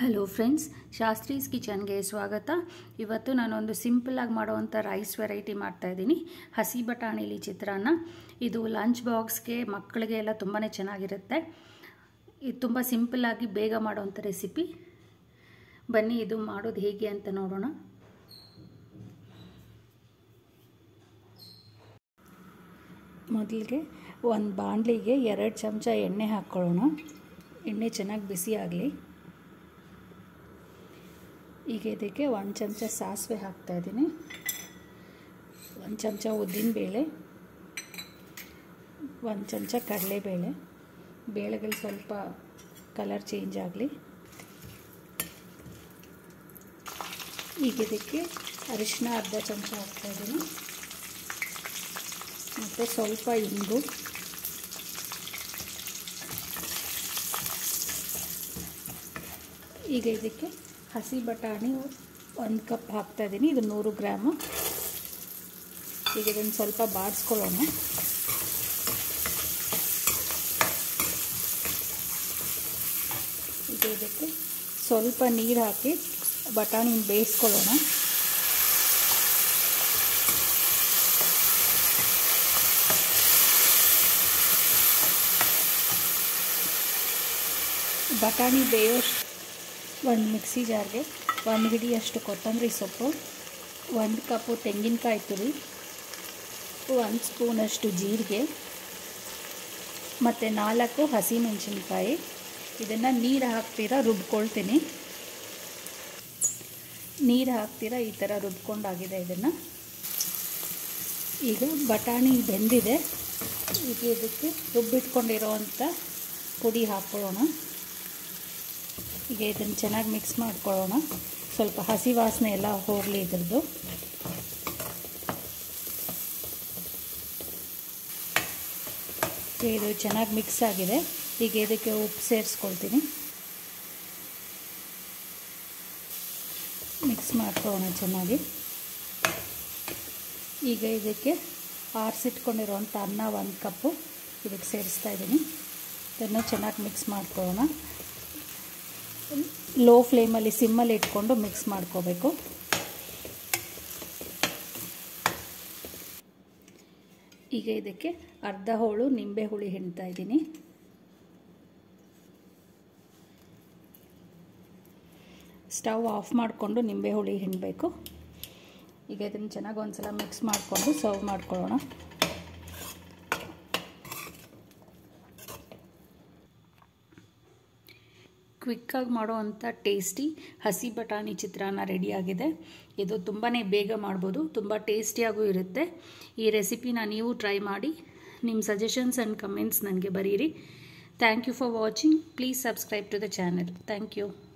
hello friends ಶಾಸ್ತ್ರೀಸ್ ಕಿಚನ್ಗೆ ಸ್ವಾಗತ ಇವತ್ತು ನಾನೊಂದು ಸಿಂಪಲ್ಲಾಗಿ ಮಾಡುವಂಥ ರೈಸ್ ವೆರೈಟಿ ಮಾಡ್ತಾಯಿದ್ದೀನಿ ಹಸಿ ಬಟಾಣಿಲಿ ಚಿತ್ರಾನ್ನ ಇದು ಲಂಚ್ ಬಾಕ್ಸ್ಗೆ ಮಕ್ಕಳಿಗೆ ಎಲ್ಲ ತುಂಬಾ ಚೆನ್ನಾಗಿರುತ್ತೆ ಇದು ತುಂಬ ಸಿಂಪಲ್ಲಾಗಿ ಬೇಗ ಮಾಡುವಂಥ ರೆಸಿಪಿ ಬನ್ನಿ ಇದು ಮಾಡೋದು ಹೇಗೆ ಅಂತ ನೋಡೋಣ ಮೊದಲಿಗೆ ಒಂದು ಬಾಣಲಿಗೆ ಎರಡು ಚಮಚ ಎಣ್ಣೆ ಹಾಕ್ಕೊಳ್ಳೋಣ ಎಣ್ಣೆ ಚೆನ್ನಾಗಿ ಬಿಸಿ ಆಗಲಿ ಈಗ ಇದಕ್ಕೆ ಒಂದು ಚಮಚ ಸಾಸಿವೆ ಹಾಕ್ತಾಯಿದ್ದೀನಿ ಒಂದು ಚಮಚ ಉದ್ದಿನಬೇಳೆ ಒಂದು ಚಮಚ ಕಡಲೆಬೇಳೆ ಬೇಳೆಗಳು ಸ್ವಲ್ಪ ಕಲರ್ ಚೇಂಜ್ ಆಗಲಿ ಈಗ ಇದಕ್ಕೆ ಅರಿಶಿನ ಅರ್ಧ ಚಮಚ ಹಾಕ್ತಾಯಿದ್ದೀನಿ ಮತ್ತು ಸ್ವಲ್ಪ ಇಂಗು ಈಗ ಇದಕ್ಕೆ ಹಸಿ ಬಟಾಣಿ ಒಂದು ಕಪ್ ಹಾಕ್ತಾಯಿದ್ದೀನಿ ಇದು ನೂರು ಗ್ರಾಮು ಈಗ ಇದನ್ನು ಸ್ವಲ್ಪ ಬಾಡಿಸ್ಕೊಳ್ಳೋಣ ಈಗ ಇದಕ್ಕೆ ಸ್ವಲ್ಪ ನೀರು ಹಾಕಿ ಬಟಾಣಿ ಬೇಯಿಸ್ಕೊಳ್ಳೋಣ ಬಟಾಣಿ ಬೇಯೋಷ್ಟು ಒಂದು ಮಿಕ್ಸಿ ಜಾರ್ಗೆ ಒಂದು ಹಿಡಿಯಷ್ಟು ಕೊತ್ತಂಬರಿ ಸೊಪ್ಪು ಒಂದು ಕಪ್ಪು ತೆಂಗಿನಕಾಯಿ ತುರಿ ಒಂದು ಸ್ಪೂನಷ್ಟು ಜೀರಿಗೆ ಮತ್ತು ನಾಲ್ಕು ಹಸಿಮೆಣಸಿನ್ಕಾಯಿ ಇದನ್ನು ನೀರು ಹಾಕ್ತೀರ ರುಬ್ಕೊಳ್ತೀನಿ ನೀರು ಹಾಕ್ತೀರ ಈ ಥರ ರುಬ್ಕೊಂಡಾಗಿದೆ ಇದನ್ನು ಈಗ ಬಟಾಣಿ ಬೆಂದಿದೆ ಈಗ ಇದಕ್ಕೆ ರುಬ್ಬಿಟ್ಕೊಂಡಿರೋವಂಥ ಪುಡಿ ಹಾಕ್ಕೊಳ್ಳೋಣ ಈಗ ಇದನ್ನು ಚೆನ್ನಾಗಿ ಮಿಕ್ಸ್ ಮಾಡ್ಕೊಳ್ಳೋಣ ಸ್ವಲ್ಪ ಹಸಿ ವಾಸನೆ ಎಲ್ಲ ಹೋಗಲಿ ಇದ್ರದ್ದು ಇದು ಚೆನ್ನಾಗಿ ಮಿಕ್ಸ್ ಆಗಿದೆ ಈಗ ಇದಕ್ಕೆ ಉಪ್ಪು ಸೇರಿಸ್ಕೊಳ್ತೀನಿ ಮಿಕ್ಸ್ ಮಾಡ್ಕೊಳ್ಳೋಣ ಚೆನ್ನಾಗಿ ಈಗ ಇದಕ್ಕೆ ಆರಿಸಿಟ್ಕೊಂಡಿರೋವಂಥ ಅನ್ನ ಒಂದು ಕಪ್ಪು ಇದಕ್ಕೆ ಸೇರಿಸ್ತಾ ಇದ್ದೀನಿ ಇದನ್ನು ಚೆನ್ನಾಗಿ ಮಿಕ್ಸ್ ಮಾಡ್ಕೊಳ್ಳೋಣ ಲೋ ಫ್ಲೇಮಲ್ಲಿ ಸಿಮ್ಮಲ್ಲಿ ಇಟ್ಕೊಂಡು ಮಿಕ್ಸ್ ಮಾಡ್ಕೋಬೇಕು ಈಗ ಇದಕ್ಕೆ ಅರ್ಧ ಹೋಳು ನಿಂಬೆ ಹುಳಿ ಹಿಂಡ್ತಾ ಇದ್ದೀನಿ ಸ್ಟವ್ ಆಫ್ ಮಾಡಿಕೊಂಡು ನಿಂಬೆ ಹುಳಿ ಹಿಂಡಬೇಕು ಈಗ ಇದನ್ನು ಚೆನ್ನಾಗಿ ಒಂದು ಸಲ ಮಿಕ್ಸ್ ಮಾಡಿಕೊಂಡು ಸರ್ವ್ ಮಾಡ್ಕೊಳ್ಳೋಣ ಕ್ವಿಕ್ಕಾಗಿ ಮಾಡೋವಂಥ ಟೇಸ್ಟಿ ಹಸಿ ಬಟಾಣಿ ಚಿತ್ರಾನ್ನ ರೆಡಿಯಾಗಿದೆ ಇದು ತುಂಬಾ ಬೇಗ ಮಾಡ್ಬೋದು ತುಂಬ ಟೇಸ್ಟಿಯಾಗೂ ಇರುತ್ತೆ ಈ ರೆಸಿಪಿನ ನೀವು ಟ್ರೈ ಮಾಡಿ ನಿಮ್ಮ ಸಜೆಷನ್ಸ್ ಆ್ಯಂಡ್ ಕಮೆಂಟ್ಸ್ ನನಗೆ ಬರೀರಿ thank you for watching please subscribe to the channel thank you